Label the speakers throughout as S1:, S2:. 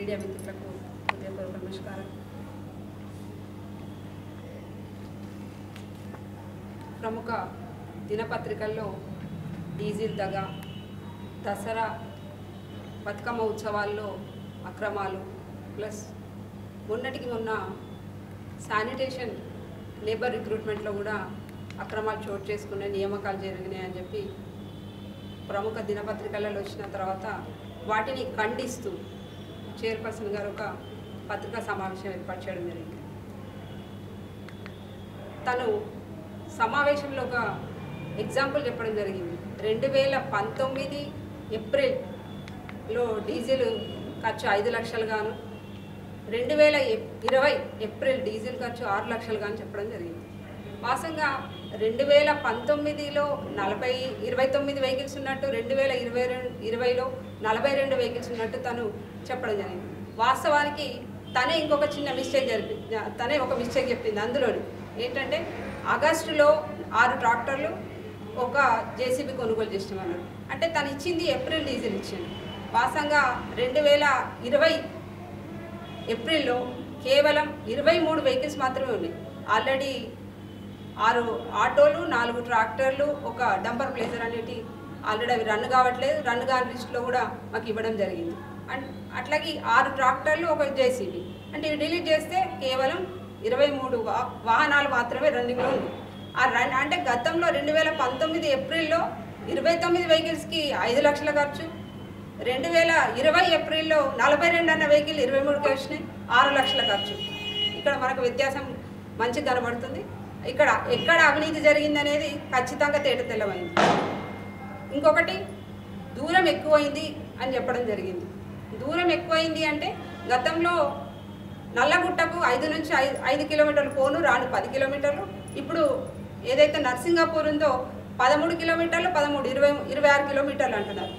S1: media మిత్రులకు హృదయపూర్వక నమస్కారం ప్రముఖ దినపత్రికల్లో డీజిల్ దగ దసరా బతుకమ్మ ఉత్సవాల్లో అక్రమాలు ప్లస్ మొన్నటికి మొన్న శానిటేషన్ లేబర్ రిక్రూట్మెంట్లో కూడా అక్రమాలు చోటు చేసుకునే నియామకాలు జరిగినాయి అని చెప్పి ప్రముఖ దినపత్రికలలో వచ్చిన తర్వాత వాటిని ఖండిస్తూ చైర్పర్సన్ గారు ఒక పత్రికా సమావేశం ఏర్పాటు చేయడం జరిగింది తను సమావేశంలో ఒక ఎగ్జాంపుల్ చెప్పడం జరిగింది రెండు వేల పంతొమ్మిది ఏప్రిల్లో డీజిల్ ఖర్చు ఐదు లక్షలు గాను రెండు వేల ఇరవై ఏప్రిల్ డీజిల్ ఖర్చు ఆరు లక్షలు గాను చెప్పడం జరిగింది వాస్తవంగా రెండు వేల పంతొమ్మిదిలో నలభై ఇరవై తొమ్మిది వెహికల్స్ ఉన్నట్టు రెండు వేల ఇరవై రెండు ఇరవైలో నలభై రెండు వెహికల్స్ ఉన్నట్టు తను చెప్పడం జరిగింది వాస్తవానికి తనే ఇంకొక చిన్న మిస్టేక్ జరిపి తనే ఒక మిస్టేక్ చెప్పింది అందులోని ఏంటంటే ఆగస్టులో ఆరు ట్రాక్టర్లు ఒక జేసీబీ కొనుగోలు చేసినామన్నారు అంటే తను ఇచ్చింది ఏప్రిల్ డీజిల్ ఇచ్చింది వాస్తవంగా రెండు వేల ఇరవై ఏప్రిల్లో కేవలం ఇరవై మూడు వెహికల్స్ మాత్రమే ఉన్నాయి ఆల్రెడీ ఆరు ఆటోలు నాలుగు ట్రాక్టర్లు ఒక డంపర్ ప్లేసర్ అనేటి ఆల్రెడీ అవి రన్ కావట్లేదు రన్ కాని లిస్టులో కూడా మాకు ఇవ్వడం జరిగింది అండ్ అట్లాగే ఆరు ట్రాక్టర్లు ఒక జేసీబీ అంటే ఇవి డిలీట్ చేస్తే కేవలం ఇరవై మూడు వా- వాహనాలు మాత్రమే రన్నింగ్లో ఉంది ఆ రన్ అంటే గతంలో రెండు వేల పంతొమ్మిది ఏప్రిల్లో ఇరవై తొమ్మిది వెహికల్స్కి ఐదు లక్షల ఖర్చు రెండు వేల ఇరవై ఏప్రిల్లో నలభై రెండు అన్న వెహికల్ ఇరవై మూడుకి వచ్చినాయి ఆరు లక్షల ఖర్చు ఇక్కడ మనకు వ్యత్యాసం మంచిగా కనబడుతుంది ఇక్కడ ఎక్కడ అవినీతి జరిగిందనేది ఖచ్చితంగా తేట తెల్లమైంది ఇంకొకటి దూరం ఎక్కువైంది అని చెప్పడం జరిగింది దూరం ఎక్కువైంది అంటే గతంలో నల్లగుట్టకు ఐదు నుంచి ఐదు ఐదు కిలోమీటర్లు పోను రాను పది కిలోమీటర్లు ఇప్పుడు ఏదైతే నర్సింగాపూర్ ఉందో పదమూడు కిలోమీటర్లు పదమూడు ఇరవై ఇరవై ఆరు కిలోమీటర్లు అంటున్నారు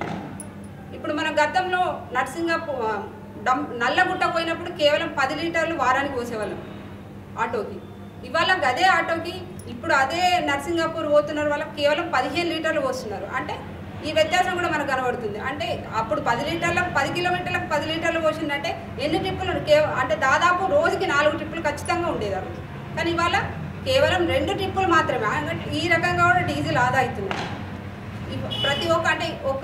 S1: ఇప్పుడు మన గతంలో నర్సింగాపూ డం నల్లగుట్ట పోయినప్పుడు కేవలం పది లీటర్లు వారానికి పోసేవాళ్ళం ఆటోకి ఇవాళ గదే ఆటోకి ఇప్పుడు అదే నర్సింగాపూర్ పోతున్నారు వాళ్ళకి కేవలం పదిహేను లీటర్లు పోస్తున్నారు అంటే ఈ వ్యత్యాసం కూడా మనకు కనబడుతుంది అంటే అప్పుడు పది లీటర్లకు పది కిలోమీటర్లకు పది లీటర్లు పోసిందంటే ఎన్ని ట్రిప్పులు కేవ అంటే దాదాపు రోజుకి నాలుగు ట్రిప్పులు ఖచ్చితంగా ఉండేది ఆ రోజు కానీ ఇవాళ కేవలం రెండు ట్రిప్పులు మాత్రమే అంటే ఈ రకంగా కూడా డీజిల్ ఆదా అవుతుంది ఇవ్- ప్రతి ఒక్క అంటే ఒక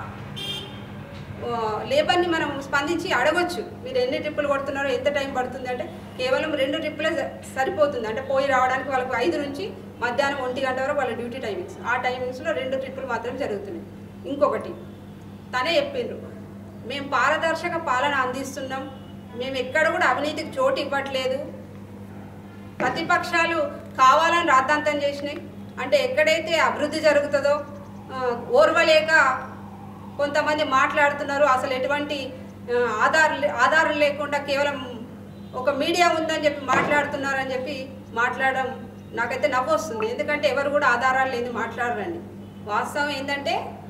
S1: ఆ, లేబర్ని మనం స్పందించి అడగొచ్చు మీరు ఎన్ని ట్రిప్పులు కొడుతున్నారో ఎంత టైం పడుతుంది అంటే కేవలం రెండు ట్రిప్పులే స- సరిపోతుంది అంటే పోయి రావడానికి వాళ్ళకు ఐదు నుంచి మధ్యాహ్నం ఒంటి గంట వరకు వాళ్ళ డ్యూటీ టైమింగ్స్ ఆ టైమింగ్స్లో రెండు ట్రిప్పులు మాత్రం జరుగుతున్నాయి ఇంకొకటి తనే చెప్పిండ్రు మేము పారదర్శక పాలన అందిస్తున్నాం మేము ఎక్కడ కూడా అవినీతికి చోటు ఇవ్వట్లేదు ప్రతిపక్షాలు కావాలని రాద్ధాంతం చేసినాయి అంటే ఎక్కడైతే అభివృద్ధి జరుగుతుందో ఆ, ఓర్వలేక కొంతమంది మాట్లాడుతున్నారు అసలు ఎటువంటి ఆ, ఆధారం ఆధారం లేకుండా కేవలం ఒక మీడియా ఉందని చెప్పి మాట్లాడుతున్నారని చెప్పి మాట్లాడడం నాకైతే నవ్వు వస్తుంది ఎందుకంటే ఎవరు కూడా ఆధారాలు లేని మాట్లాడరండి వాస్తవం ఏంటంటే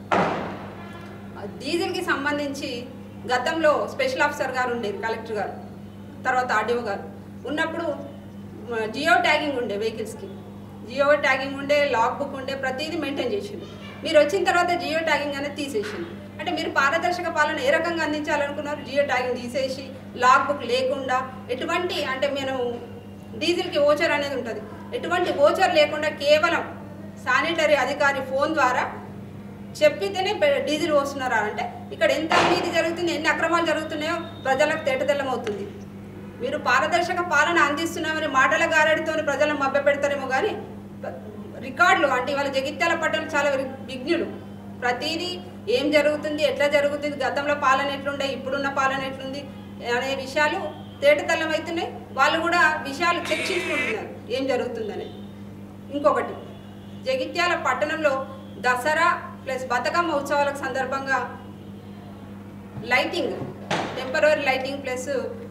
S1: డీజిల్కి సంబంధించి గతంలో స్పెషల్ ఆఫీసర్ గారు ఉండేది కలెక్టర్ గారు తర్వాత ఆర్డీఓ గారు ఉన్నప్పుడు మ, జియో ట్యాగింగ్ ఉండే వెహికల్స్కి జియో ట్యాగింగ్ ఉండే లాగ్ బుక్ ఉండే ప్రతిదీ మెయింటైన్ చేసిండు మీరు వచ్చిన తర్వాత జియో ట్యాగింగ్ అనేది తీసేసిండు అంటే మీరు పారదర్శక పాలన ఏ రకంగా అందించాలనుకున్నారు జియో ట్యాగింగ్ తీసేసి లాగ్ బుక్ లేకుండా ఎటువంటి అంటే మనం డీజిల్కి ఓచర్ అనేది ఉంటుంది ఎటువంటి ఓచర్ లేకుండా కేవలం శానిటరీ అధికారి ఫోన్ ద్వారా చెప్పితేనే పె- డీజిల్ పోస్తున్నారా అంటే ఇక్కడ ఎంత అవినీతి జరుగుతుంది ఎన్ని అక్రమాలు జరుగుతున్నాయో ప్రజలకు తేటతెల్లమవుతుంది మీరు పారదర్శక పాలన అందిస్తున్నామని మాటల గారడితో ప్రజలను మభ్య పెడతారేమో కానీ రికార్డులు అంటే ఇవాళ జగిత్యాల పట్టణం చాలా వి- విజ్ఞులు ప్రతిదీ ఏం జరుగుతుంది ఎట్లా జరుగుతుంది గతంలో పాలన ఎట్లుండే ఇప్పుడున్న పాలన ఎట్లుంది అనే విషయాలు తేటతెల్లమవుతున్నాయి వాళ్ళు కూడా విషయాలు చర్చించుకుంటున్నారు ఏం జరుగుతుందని ఇంకొకటి జగిత్యాల పట్టణంలో దసరా ప్లస్ బతుకమ్మ ఉత్సవాల సందర్భంగా lighting temporary lighting plus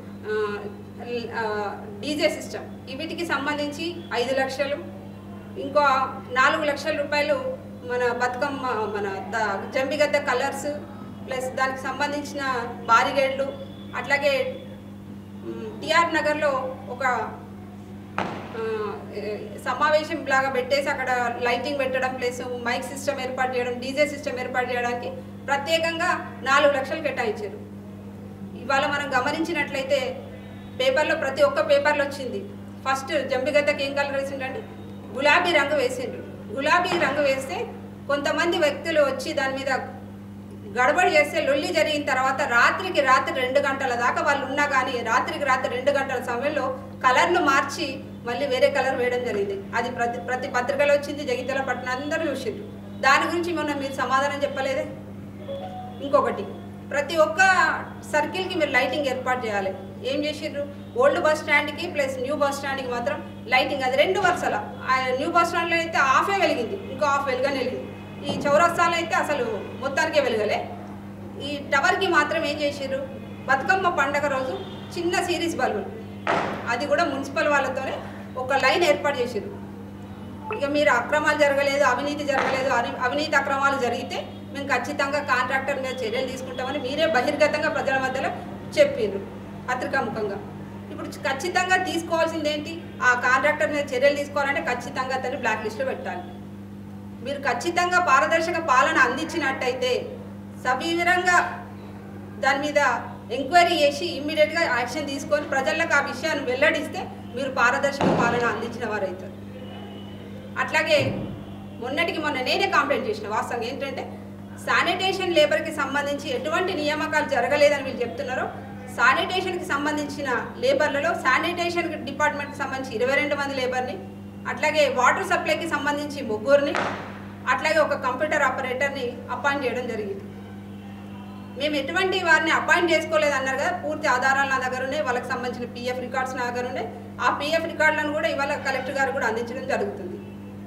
S1: DJ system వీటికి సంబంధించి ఐదు లక్షలు ఇంకో నాలుగు లక్షల రూపాయలు మన బతుకమ్మ మన ద- జంబిగద్ద కలర్స్ ప్లస్ దానికి సంబంధించిన బారిగేడ్లు అట్లాగే టిఆర్ నగర్లో ఒక ఆ, ఏ, సమావేశం లాగా పెట్టేసి అక్కడ లైటింగ్ పెట్టడం ప్లస్ మైక్ సిస్టమ్ ఏర్పాటు చేయడం డీజే సిస్టమ్ ఏర్పాటు చేయడానికి ప్రత్యేకంగా నాలుగు లక్షలు కేటాయించారు ఇవాళ మనం గమనించినట్లయితే పేపర్లో ప్రతి ఒక్క పేపర్లో వచ్చింది ఫస్ట్ జంబిగద్దకి ఏం కలర్ వేసిండంటే గులాబీ రంగు వేసిండ్రు గులాబీ రంగు వేస్తే కొంతమంది వ్యక్తులు వచ్చి దాని మీద గడబడి చేస్తే లొల్లి జరిగిన తర్వాత రాత్రికి రాత్రి రెండు గంటల దాకా వాళ్ళు ఉన్నా కానీ రాత్రికి రాత్రి రెండు గంటల సమయంలో కలర్లు మార్చి మళ్ళీ వేరే కలర్ వేయడం జరిగింది అది ప్రతి ప్రతి పత్రికలో వచ్చింది జగిత్యాల పట్టణం అందరూ చూసిండ్రు దాని గురించి మొన్న మీరు సమాధానం చెప్పలేదే ఇంకొకటి ప్రతి ఒక్క సర్కిల్కి మీరు లైటింగ్ ఏర్పాటు చేయాలి ఏం చేసిండ్రు ఓల్డ్ బస్ స్టాండ్కి ప్లస్ న్యూ బస్ స్టాండ్కి మాత్రం లైటింగ్ అది రెండు వరుసల ఆ న్యూ బస్ స్టాండ్లో అయితే హాఫే వెలిగింది ఇంకో హాఫ్ వెలుగని వెలిగింది ఈ చౌరస్తాలో అయితే అసలు మొత్తానికే వెలగలే ఈ టవర్కి మాత్రం ఏం చేసిర్రు బతుకమ్మ పండగ రోజు చిన్న సిరీస్ బల్బులు అది కూడా మున్సిపల్ వాళ్ళతోనే ఒక లైన్ ఏర్పాటు చేసిర్రు ఇక మీరు అక్రమాలు జరగలేదు అవినీతి జరగలేదు అవి- అవినీతి అక్రమాలు జరిగితే మేము ఖచ్చితంగా కాంట్రాక్టర్ మీద చర్యలు తీసుకుంటామని మీరే బహిర్గతంగా ప్రజల మధ్యలో చెప్పిండ్రు పత్రికాముఖంగా ఇప్పుడు ఖచ్చితంగా తీసుకోవాల్సింది ఏంటి ఆ కాంట్రాక్టర్ మీద చర్యలు తీసుకోవాలంటే ఖచ్చితంగా అతన్ని బ్లాక్ లిస్ట్లో పెట్టాలి మీరు ఖచ్చితంగా పారదర్శక పాలన అందించినట్టయితే సవివరంగా దాని మీద ఎంక్వైరీ చేసి ఇమ్మీడియట్గా యాక్షన్ తీసుకొని ప్రజలకు ఆ విషయాన్ని వెల్లడిస్తే మీరు పారదర్శక పాలన అందించిన వారైతారు అట్లాగే మొన్నటికి మొన్న నేనే కంప్లైంట్ చేసిన వాస్తవంగా ఏంటంటే శానిటేషన్ లేబర్కి సంబంధించి ఎటువంటి నియామకాలు జరగలేదని వీళ్ళు చెప్తున్నారు శానిటేషన్కి సంబంధించిన లేబర్లలో శానిటేషన్ డిపార్ట్మెంట్కి సంబంధించి ఇరవై రెండు మంది లేబర్ని అట్లాగే వాటర్ సప్లైకి సంబంధించి ముగ్గురిని అట్లాగే ఒక కంప్యూటర్ ఆపరేటర్ని అపాయింట్ చేయడం జరిగింది మేము ఎటువంటి వారిని అపాయింట్ చేసుకోలేదు అన్నారు కదా పూర్తి ఆధారాలు నా దగ్గర ఉన్నాయి వాళ్ళకి సంబంధించిన పిఎఫ్ రికార్డ్స్ నా దగ్గర ఉన్నాయి ఆ పిఎఫ్ రికార్డులను కూడా ఇవాళ కలెక్టర్ గారు కూడా అందించడం జరుగుతుంది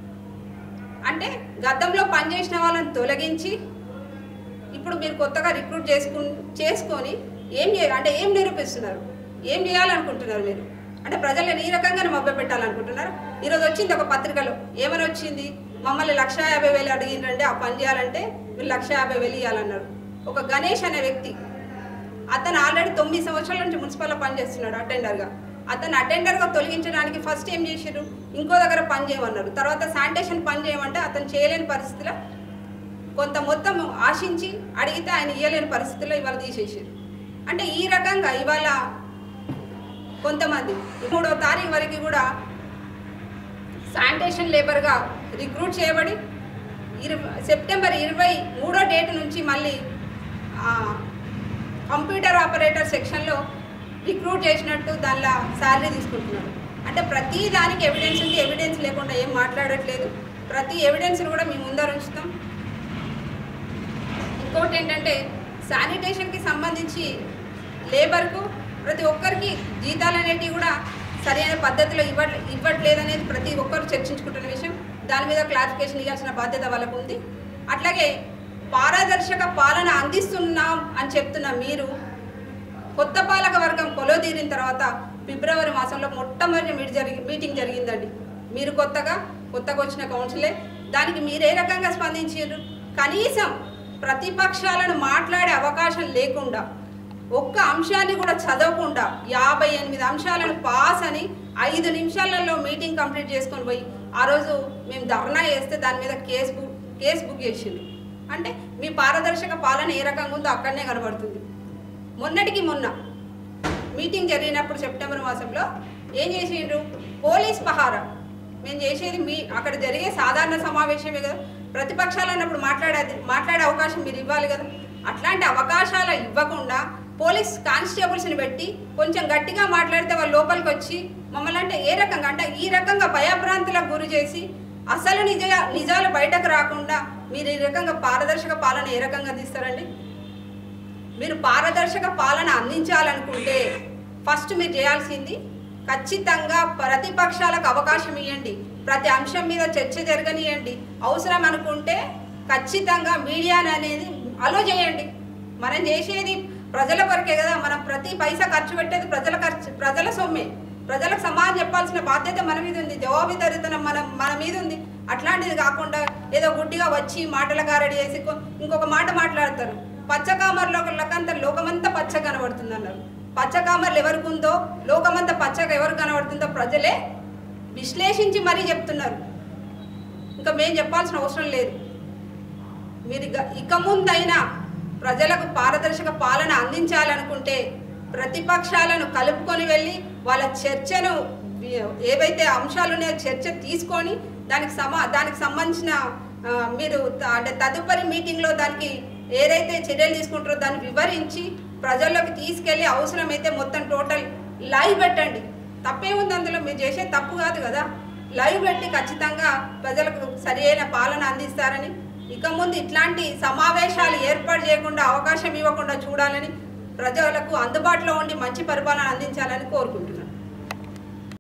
S1: అంటే గతంలో పనిచేసిన వాళ్ళని తొలగించి ఇప్పుడు మీరు కొత్తగా రిక్రూట్ చేసుకు చేసుకొని ఏం చేయ అంటే ఏం నిరూపిస్తున్నారు ఏం చేయాలనుకుంటున్నారు మీరు అంటే ప్రజలను ఈ రకంగానే మభ్య పెట్టాలనుకుంటున్నారు ఈరోజు వచ్చింది ఒక పత్రికలో ఏమని వచ్చింది మమ్మల్ని లక్ష యాభై వేలు అడిగిందంటే ఆ పని చేయాలంటే మీరు లక్ష యాభై వేలు ఇవ్వాలన్నారు ఒక గణేష్ అనే వ్యక్తి అతను ఆల్రెడీ తొమ్మిది సంవత్సరాల నుంచి మున్సిపల్లో పనిచేస్తున్నాడు అటెండర్గా అతను అటెండర్గా తొలగించడానికి ఫస్ట్ ఏం చేసారు ఇంకో దగ్గర పని చేయమన్నారు తర్వాత శానిటేషన్ పని చేయమంటే అతను చేయలేని పరిస్థితిలో కొంత మొత్తం ఆశించి అడిగితే ఆయన ఇవ్వలేని పరిస్థితుల్లో ఇవాళ తీసేసారు అంటే ఈ రకంగా ఇవాళ కొంతమంది మూడో తారీఖు వరకు కూడా శానిటేషన్ లేబర్గా రిక్రూట్ చేయబడి ఇరవై సెప్టెంబర్ ఇరవై మూడో డేట్ నుంచి మళ్ళీ ఆ, కంప్యూటర్ ఆపరేటర్ సెక్షన్లో రిక్రూట్ చేసినట్టు దానిలో శాలరీ తీసుకుంటున్నాడు అంటే ప్రతి దానికి ఎవిడెన్స్ ఉంది ఎవిడెన్స్ లేకుండా ఏం మాట్లాడట్లేదు ప్రతి ఎవిడెన్స్ని కూడా మేము ముందర ఉంచుతాం ఇంకోటి ఏంటంటే శానిటేషన్కి సంబంధించి లేబర్కు ప్రతి ఒక్కరికి జీతాలు అనేటివి కూడా సరైన పద్ధతిలో ఇవ్వ ఇవ్వట్లేదనేది ప్రతి ఒక్కరు చర్చించుకుంటున్న విషయం దాని మీద క్లారిఫికేషన్ ఇవ్వాల్సిన బాధ్యత వాళ్ళకు ఉంది అట్లాగే పారదర్శక పాలన అందిస్తున్నాం అని చెప్తున్న మీరు కొత్త పాలక వర్గం కొలువుదీరిన తర్వాత ఫిబ్రవరి మాసంలో మొట్టమొదటి మీట్ జరిగి మీటింగ్ జరిగిందండి మీరు కొత్తగా కొత్తగా వచ్చిన కౌన్సిలే దానికి మీరు ఏ రకంగా స్పందించారు కనీసం ప్రతిపక్షాలను మాట్లాడే అవకాశం లేకుండా ఒక్క అంశాన్ని కూడా చదవకుండా యాభై ఎనిమిది అంశాలను పాస్ అని ఐదు నిమిషాలలో మీటింగ్ కంప్లీట్ చేసుకొని పోయి ఆ రోజు మేము ధర్నా చేస్తే దాని మీద కేసు బుక్ కేసు బుక్ చేసిండు అంటే మీ పారదర్శక పాలన ఏ రకంగా ఉందో అక్కడనే కనబడుతుంది మొన్నటికి మొన్న మీటింగ్ జరిగినప్పుడు సెప్టెంబర్ మాసంలో ఏం చేసిండ్రు పోలీస్ పహారా మేము చేసేది మీ అక్కడ జరిగే సాధారణ సమావేశమే కదా ప్రతిపక్షాలు అన్నప్పుడు మాట్లాడేది మాట్లాడే అవకాశం మీరు ఇవ్వాలి కదా అట్లాంటి అవకాశాలు ఇవ్వకుండా పోలీస్ కానిస్టేబుల్స్ని పెట్టి కొంచెం గట్టిగా మాట్లాడితే వాళ్ళు లోపలికి వచ్చి మమ్మల్ని అంటే ఏ రకంగా అంటే ఈ రకంగా భయభ్రాంతులకు గురి చేసి అసలు నిజ నిజాలు బయటకు రాకుండా మీరు ఈ రకంగా పారదర్శక పాలన ఏ రకంగా తీస్తారండి మీరు పారదర్శక పాలన అందించాలనుకుంటే ఫస్ట్ మీరు చేయాల్సింది ఖచ్చితంగా ప్రతిపక్షాలకు అవకాశం ఇవ్వండి ప్రతి అంశం మీద చర్చ జరగనియండి అవసరం అనుకుంటే ఖచ్చితంగా మీడియాని అనేది అలో చేయండి మనం చేసేది ప్రజల కొరకే కదా మనం ప్రతి పైసా ఖర్చు పెట్టేది ప్రజల ఖర్చు ప్రజల సొమ్మే ప్రజలకు సమాధానం చెప్పాల్సిన బాధ్యత మన మీద ఉంది జవాబుదారితనం మన మన మీద ఉంది అట్లాంటిది కాకుండా ఏదో గుడ్డిగా వచ్చి మాటల గారడి చేసి కొ- ఇంకొక మాట మాట్లాడతారు పచ్చకామర్లో లకంతా లోకమంతా పచ్చ కనబడుతుంది అన్నారు పచ్చకామర్లు ఎవరికి ఉందో లోకమంతా పచ్చగా ఎవరు కనబడుతుందో ప్రజలే విశ్లేషించి మరీ చెప్తున్నారు ఇంకా మేము చెప్పాల్సిన అవసరం లేదు మీరు ఇక- ఇక ముందైనా ప్రజలకు పారదర్శక పాలన అందించాలనుకుంటే ప్రతిపక్షాలను కలుపుకొని వెళ్ళి వాళ్ళ చర్చను ఏవైతే అంశాలు ఉన్నాయో చర్చ తీసుకొని దానికి సమా దానికి సంబంధించిన ఆ, మీరు త- అంటే తదుపరి మీటింగ్లో దానికి ఏదైతే చర్యలు తీసుకుంటారో దాన్ని వివరించి ప్రజల్లోకి తీసుకెళ్ళి అవసరమైతే మొత్తం టోటల్ లైవ్ పెట్టండి తప్పేముంది అందులో మీరు చేసే తప్పు కాదు కదా లైవ్ పెట్టి ఖచ్చితంగా ప్రజలకు సరి అయిన పాలన అందిస్తారని ఇక ముందు ఇట్లాంటి సమావేశాలు ఏర్పాటు చేయకుండా అవకాశం ఇవ్వకుండా చూడాలని ప్రజలకు అందుబాటులో ఉండి మంచి పరిపాలన అందించాలని కోరుకుంటున్నాను